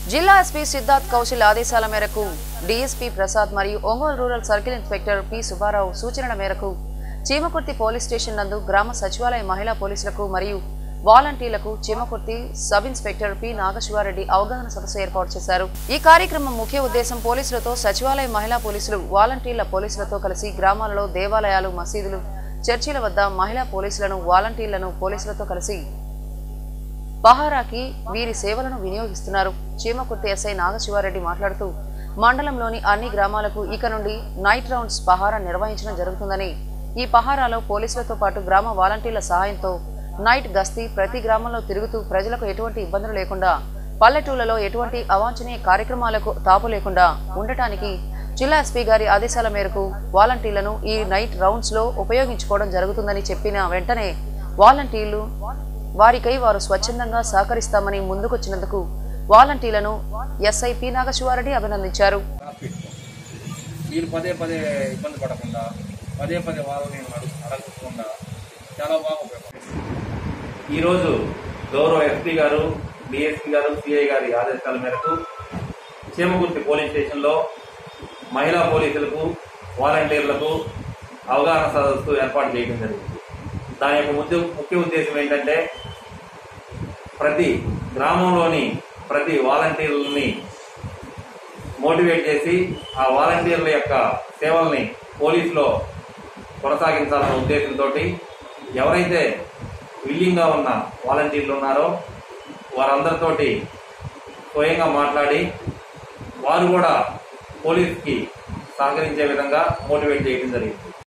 జిల్లా ఎస్పీ సిద్ధార్థ్ కౌశల్ ఆదేశాల మేరకు డీఎస్పీ ప్రసాద్ మరియు Ongole rural circle inspector P Subbarao సూచనల మేరకు చీమకుర్తి పోలీస్ స్టేషన్ నందు గ్రామ సచివాలయ మహిళా పోలీసులకు మరియు వాలంటీర్లకు Chimakurthi sub inspector P Nagasivareddy అవగాహన సదస్సు ఏర్పాటు చేశారు ఈ కార్యక్రమం ముఖ్య ఉద్దేశం పోలీసులతో సచివాలయ మహిళా పోలీసులు వాలంటీర్ల పోలీసులతో కలిసి గ్రామాలలో దేవాలయాలు మసీదులు చర్చిల వద్ద మహిళా పోలీసులను వాలంటీర్లను పోలీసులతో కలిసి పహారాకి వీరి సేవలను వినియోగిస్తున్నారు చీమకుర్తి ఎస్ఐ నాగశివారెడ్డి మాట్లాడుతూ మండలంలోని అన్ని గ్రామాలకు ఇక నుండి నైట్ రౌండ్స్ పహారా నిర్వహించడం జరుగుతుందని ఈ పహారాలో పోలీసులతో పాటు గ్రామ వాలంటీర్ల సహాయంతో నైట్ గస్తీ ప్రతి గ్రామంలో తిరుగుతూ ప్రజలకు ఎటువంటి ఇబ్బందులు లేకుండా పల్లెటూళ్లలో ఎటువంటి అవాంఛనీయ కార్యక్రమాలకు తాపు లేకుండా ఉండటానికి జిల్లా ఎస్పీ గారి ఆదేశాల మేరకు వాలంటీర్లను ఈ నైట్ రౌండ్స్ లో ఉపయోగించుకోవడం జరుగుతుందని చెప్పిన వెంటనే వాలంటీర్లు వారికై వారు స్వచ్ఛందంగా సహకరిస్తామని ముందుకొచ్చినందుకు వాలంటీర్లను ఎస్ఐ పి నాగశివారెడ్డి అభినందించారు వీళ్ళు పదే పదే ఇబ్బంది పడకుండా పదే పదే వాళ్ళని అడుగు అడగకుండా చాలా బాగా ఉపయోగపడుతుంది ఈరోజు గౌరవ ఎస్పీ గారు డిఎస్పీ గారు సిఐ గారి ఆదేశాల మేరకు చీమకుర్తి పోలీస్ స్టేషన్లో మహిళా పోలీసులకు వాలంటీర్లకు అవగాహన సదస్సు ఏర్పాటు చేయడం జరిగింది దాని యొక్క ముద్ద ముఖ్య ఉద్దేశం ఏంటంటే ప్రతి గ్రామంలోని ప్రతి వాలంటీర్లని మోటివేట్ చేసి ఆ వాలంటీర్ల యొక్క సేవల్ని పోలీసులో కొనసాగించాలన్న ఉద్దేశంతో ఎవరైతే విల్లింగ్గా ఉన్న వాలంటీర్లు ఉన్నారో వారందరితోటి స్వయంగా మాట్లాడి వారు కూడా పోలీస్కి సహకరించే విధంగా మోటివేట్ చేయడం జరిగింది